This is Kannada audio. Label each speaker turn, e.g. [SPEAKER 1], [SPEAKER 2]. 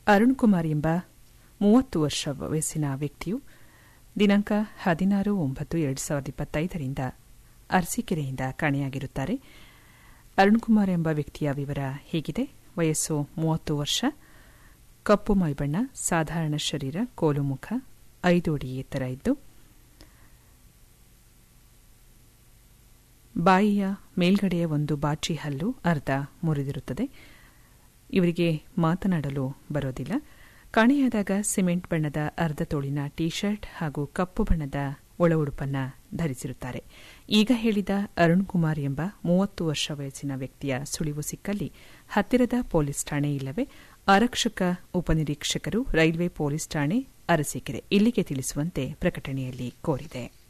[SPEAKER 1] ಅರುಣ್ ಕುಮಾರ್ ಎಂಬ ಮೂವತ್ತು ವರ್ಷ ವಯಸ್ಸಿನ ವ್ಯಕ್ತಿಯು ದಿನಾಂಕ ಹದಿನಾರು ಒಂಬತ್ತು ಎರಡು ಸಾವಿರದ ಇಪ್ಪತ್ತೈದರಿಂದ ಅರಸೀಕೆರೆಯಿಂದ ಕಾಣೆಯಾಗಿರುತ್ತಾರೆ ಅರುಣ್ ಕುಮಾರ್ ಎಂಬ ವ್ಯಕ್ತಿಯ ವಿವರ ಹೀಗಿದೆ ವಯಸ್ಸು ಮೂವತ್ತು ವರ್ಷ ಕಪ್ಪು ಮೈಬಣ್ಣ ಸಾಧಾರಣ ಶರೀರ ಕೋಲು ಮುಖ ಐದು ಅಡಿ ಎತ್ತರ ಇದ್ದು ಬಾಯಿಯ ಮೇಲ್ಗಡೆಯ ಒಂದು ಬಾಚಿ ಹಲ್ಲು ಅರ್ಧ ಮುರಿದಿರುತ್ತದೆ ಇವರಿಗೆ ಮಾತನಾಡಲು ಬರೋದಿಲ್ಲ ಕಾಣೆಯಾದಾಗ ಸಿಮೆಂಟ್ ಬಣ್ಣದ ಅರ್ಧ ತೋಳಿನ ಟಿ ಶರ್ಟ್ ಹಾಗೂ ಕಪ್ಪು ಬಣ್ಣದ ಒಳ ಉಡುಪನ್ನ ಧರಿಸಿರುತ್ತಾರೆ ಈಗ ಹೇಳಿದ ಅರುಣ್ ಕುಮಾರ್ ಎಂಬ ಮೂವತ್ತು ವರ್ಷ ವಯಸ್ಸಿನ ವ್ಯಕ್ತಿಯ ಸುಳಿವು ಸಿಕ್ಕಲ್ಲಿ ಹತ್ತಿರದ ಪೊಲೀಸ್ ಠಾಣೆ ಇಲ್ಲವೇ ಆರಕ್ಷಕ ಉಪನಿರೀಕ್ಷಕರು ರೈಲ್ವೆ ಪೊಲೀಸ್ ಠಾಣೆ ಅರಸೀಕೆರೆ ಇಲ್ಲಿಗೆ ತಿಳಿಸುವಂತೆ ಪ್ರಕಟಣೆಯಲ್ಲಿ ಕೋರಿದೆ